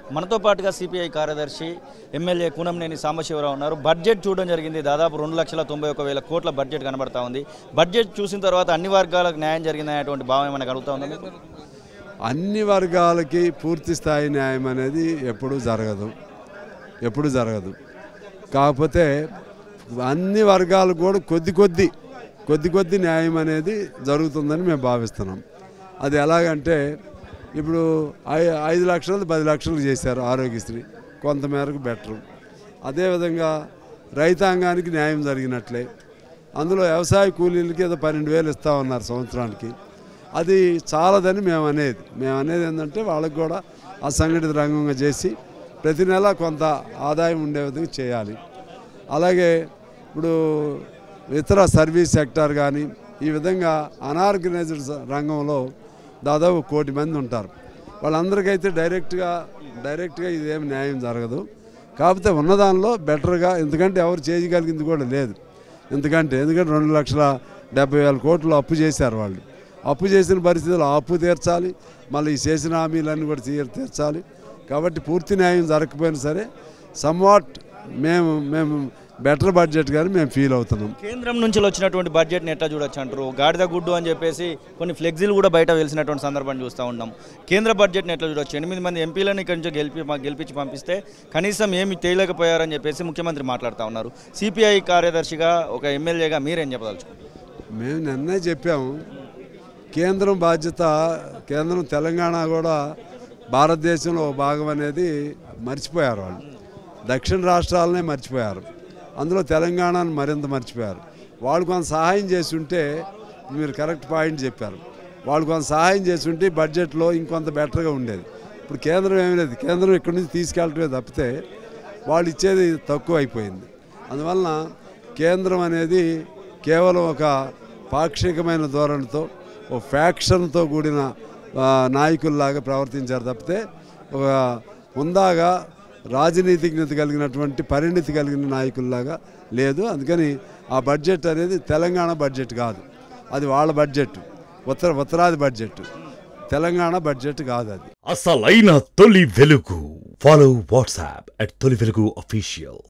మనతో పాటుగా సిపిఐ కార్యదర్శి ఎమ్మెల్యే కూనంనేని సాంబశివరావు ఉన్నారు బడ్జెట్ చూడడం జరిగింది దాదాపు రెండు లక్షల తొంభై ఒక వేల కోట్ల బడ్జెట్ కనబడతా ఉంది బడ్జెట్ చూసిన తర్వాత అన్ని వర్గాలకు న్యాయం జరిగిందనేటువంటి భావం ఏమైనా కలుగుతా ఉందా మీకు? అన్ని వర్గాలకి పూర్తి స్థాయి న్యాయం అనేది ఎప్పుడూ జరగదు ఎప్పుడు జరగదు కాకపోతే అన్ని వర్గాలకు కూడా కొద్ది కొద్ది కొద్ది కొద్ది న్యాయం అనేది జరుగుతుందని మేము భావిస్తున్నాం అది ఎలాగంటే ఇప్పుడు ఐ- ఐదు లక్షలు పది లక్షలు చేశారు ఆరోగ్యశ్రీ కొంతమేరకు బెటరు అదేవిధంగా రైతాంగానికి న్యాయం జరిగినట్లే అందులో వ్యవసాయ కూలీలకి ఏదో పన్నెండు వేలు ఇస్తా ఉన్నారు సంవత్సరానికి అది చాలదని మేము అనేది మేము అనేది ఏంటంటే వాళ్ళకి కూడా అసంఘటిత రంగంగా చేసి ప్రతి నెల కొంత ఆదాయం ఉండే విధంగా చేయాలి అలాగే ఇప్పుడు ఇతర సర్వీస్ సెక్టార్ కానీ ఈ విధంగా అనార్గనైజ్డ్ స- రంగంలో దాదాపు కోటి మంది ఉంటారు వాళ్ళందరికైతే డైరెక్ట్గా డైరెక్ట్గా ఇదేం న్యాయం జరగదు కాకపోతే ఉన్నదానిలో బెటర్గా ఎందుకంటే ఎవరు చేయగలిగింది కూడా లేదు ఎందుకంటే ఎందుకంటే రెండు లక్షల డెబ్బై వేల కోట్లు అప్పు చేశారు వాళ్ళు అప్పు చేసిన పరిస్థితుల్లో ఆ అప్పు తీర్చాలి మళ్ళీ ఈ చేసిన హామీలన్నీ కూడా తీర్- తీర్చాలి కాబట్టి పూర్తి న్యాయం జరగకపోయినా సరే సమ్వాట్ మేము మేము బెటర్ బడ్జెట్ కానీ మేము ఫీల్ అవుతున్నాం కేంద్రం నుంచి వచ్చినటువంటి బడ్జెట్ని ఎట్లా చూడొచ్చు అంటారు గాడిద గుడ్డు అని చెప్పేసి కొన్ని ఫ్లెక్సీలు కూడా బయట వెలిసినటువంటి సందర్భం చూస్తూ ఉన్నాం కేంద్ర బడ్జెట్ని ఎట్లా చూడొచ్చు ఎనిమిది మంది ఎంపీలను ఇక్కడి నుంచి గెలిపి మా- గెలిపించి పంపిస్తే కనీసం ఏమి తేయలేకపోయారని చెప్పేసి ముఖ్యమంత్రి మాట్లాడుతూ ఉన్నారు సిపిఐ కార్యదర్శిగా ఒక ఎమ్మెల్యేగా మీరేం చెప్పదలుచుకుంటారు మేము నిన్నే చెప్పాము కేంద్రం బాధ్యత కేంద్రం తెలంగాణ కూడా భారతదేశంలో ఒక భాగం అనేది మర్చిపోయారు వాళ్ళు దక్షిణ రాష్ట్రాలనే మర్చిపోయారు అందులో తెలంగాణను మరింత మర్చిపోయారు వాళ్ళు కొంత సహాయం చేసి ఉంటే మీరు కరెక్ట్ పాయింట్ చెప్పారు వాళ్ళు కొంత సహాయం చేసి ఉంటే ఈ బడ్జెట్లో ఇంకొంత బెటర్గా ఉండేది ఇప్పుడు కేంద్రం ఏమీ లేదు కేంద్రం ఇక్కడి నుంచి తీసుకెళ్ళటమే తప్పితే వాళ్ళు ఇచ్చేది తక్కువ అయిపోయింది అందువలన కేంద్రం అనేది కేవలం ఒక పాక్షికమైన ధోరణితో ఒక ఫ్యాక్షన్తో కూడిన ఆ, నాయకుల్లాగా ప్రవర్తించారు తప్పితే ఒక ఉందాగా రాజనీతిజ్ఞత కలిగినటువంటి పరిణితి కలిగిన నాయకుల్లాగా లేదు అందుకని ఆ బడ్జెట్ అనేది తెలంగాణ బడ్జెట్ కాదు అది వాళ్ళ బడ్జెట్ ఉత్తర ఉత్తరాది బడ్జెట్ తెలంగాణ బడ్జెట్ కాదు అది అసలైన తొలి వెలుగు ఫాలో వాట్సాప్ అట్ తొలి వెలుగు అఫీషియల్